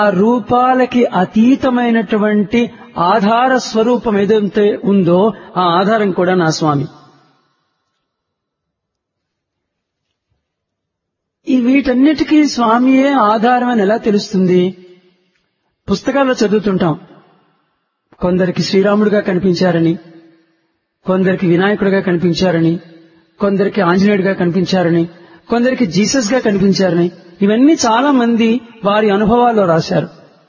ఆ రూపాలకి అతీతమైనటువంటి ఆధార స్వరూపం ఏదైతే ఉందో ఆ ఆధారం కూడా నా స్వామి ఈ వీటన్నిటికీ స్వామియే ఆధారం అని ఎలా తెలుస్తుంది పుస్తకాల్లో చదువుతుంటాం కొందరికి శ్రీరాముడుగా కనిపించారని కొందరికి వినాయకుడిగా కనిపించారని కొందరికి ఆంజనేయుడిగా కనిపించారని కొందరికి జీసస్ గా కనిపించారని ఇవన్నీ చాలా మంది వారి అనుభవాల్లో రాశారు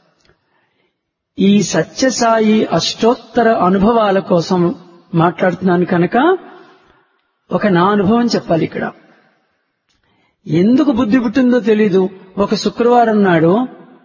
ఈ సత్యసాయి అష్టోత్తర అనుభవాల కోసం మాట్లాడుతున్నాను కనుక ఒక నా అనుభవం చెప్పాలి ఇక్కడ ఎందుకు బుద్ధి పుట్టిందో తెలీదు ఒక శుక్రవారం నాడు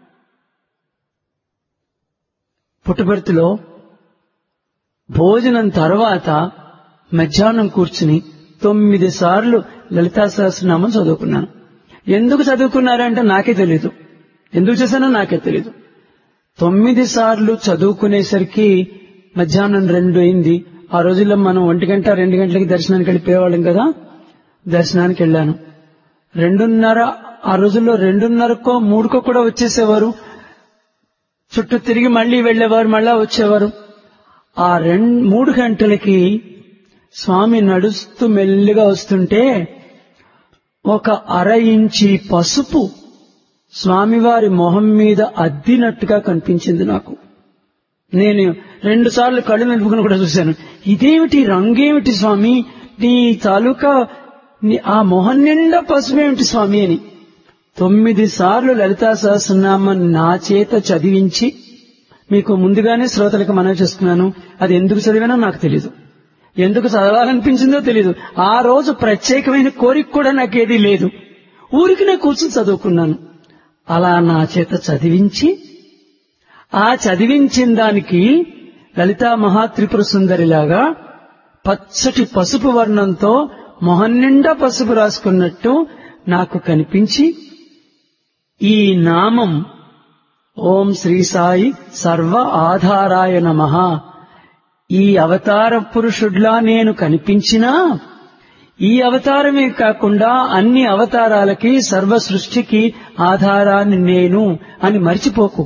పుట్టుబర్తిలో భోజనం తర్వాత మధ్యాహ్నం కూర్చుని తొమ్మిది సార్లు లలితా సహస్రనామం చదువుకున్నాను ఎందుకు చదువుకున్నారంటే నాకే తెలీదు ఎందుకు చేశానో నాకే తెలీదు తొమ్మిది సార్లు చదువుకునేసరికి మధ్యాహ్నం రెండు అయింది ఆ రోజుల్లో మనం ఒంటి గంట రెండు గంటలకి దర్శనానికి వెళ్ళిపోయేవాళ్ళం కదా దర్శనానికి వెళ్ళాను రెండున్నర ఆ రోజుల్లో రెండున్నరకో మూడుకో కూడా వచ్చేసేవారు చుట్టూ తిరిగి మళ్లీ వెళ్లేవారు మళ్ళా వచ్చేవారు ఆ రెండు మూడు గంటలకి స్వామి నడుస్తూ మెల్లిగా వస్తుంటే ఒక అర ఇంచి పసుపు స్వామివారి మొహం మీద అద్దినట్టుగా కనిపించింది నాకు నేను రెండు సార్లు కళ్ళు నిలుపుకుని కూడా చూశాను ఇదేమిటి రంగేమిటి స్వామి నీ తాలూకా నీ- ఆ మొహం నిండా పసుపేమిటి స్వామి అని తొమ్మిది సార్లు లలితా సహస్రనామం నా చేత చదివించి మీకు ముందుగానే శ్రోతలకు మనవి చేస్తున్నాను అది ఎందుకు చదివానో నాకు తెలీదు ఎందుకు చదవాలనిపించిందో తెలీదు ఆ రోజు ప్రత్యేకమైన కోరిక కూడా నాకేదీ లేదు ఊరికి నేను కూర్చుని చదువుకున్నాను అలా నా చేత చదివించి ఆ చదివించిన దానికి లలితా మహాత్రిపుర సుందరిలాగా పచ్చటి పసుపు వర్ణంతో మొహం నిండా పసుపు రాసుకున్నట్టు నాకు కనిపించి ఈ నామం ఓం శ్రీ సాయి సర్వ ఆధారాయ నమః ఈ అవతార పురుషుడ్లా నేను కనిపించినా ఈ అవతారమే కాకుండా అన్ని అవతారాలకి సర్వ సృష్టికి ఆధారాన్ని నేను అని మర్చిపోకు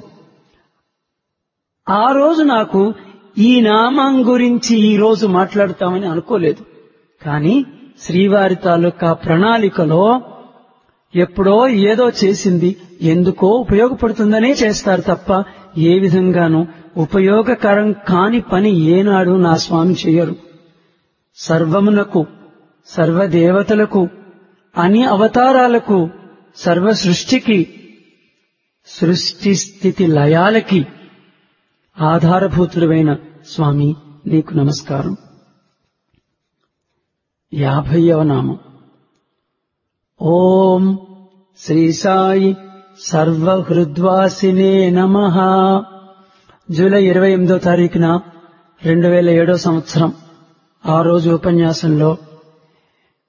ఆ రోజు నాకు ఈ నామం గురించి ఈ రోజు మాట్లాడుతామని అనుకోలేదు కానీ శ్రీవారి తాలూకా ప్రణాళికలో ఎప్పుడో ఏదో చేసింది ఎందుకో ఉపయోగపడుతుందనే చేస్తారు తప్ప ఏ విధంగానూ ఉపయోగకరం కాని పని ఏనాడు నా స్వామి చెయ్యరు సర్వమునకు సర్వదేవతలకు అన్ని అవతారాలకు సర్వ సృష్టికి సృష్టి స్థితి లయాలకి ఆధారభూతుడైన స్వామి నీకు నమస్కారం యాభైవ నామం ఓం శ్రీ సాయి సర్వహృద్వాసినే నమ జూలై ఇరవై ఎనిమిదో తారీఖున రెండు వేల ఏడో సంవత్సరం ఆ రోజు ఉపన్యాసంలో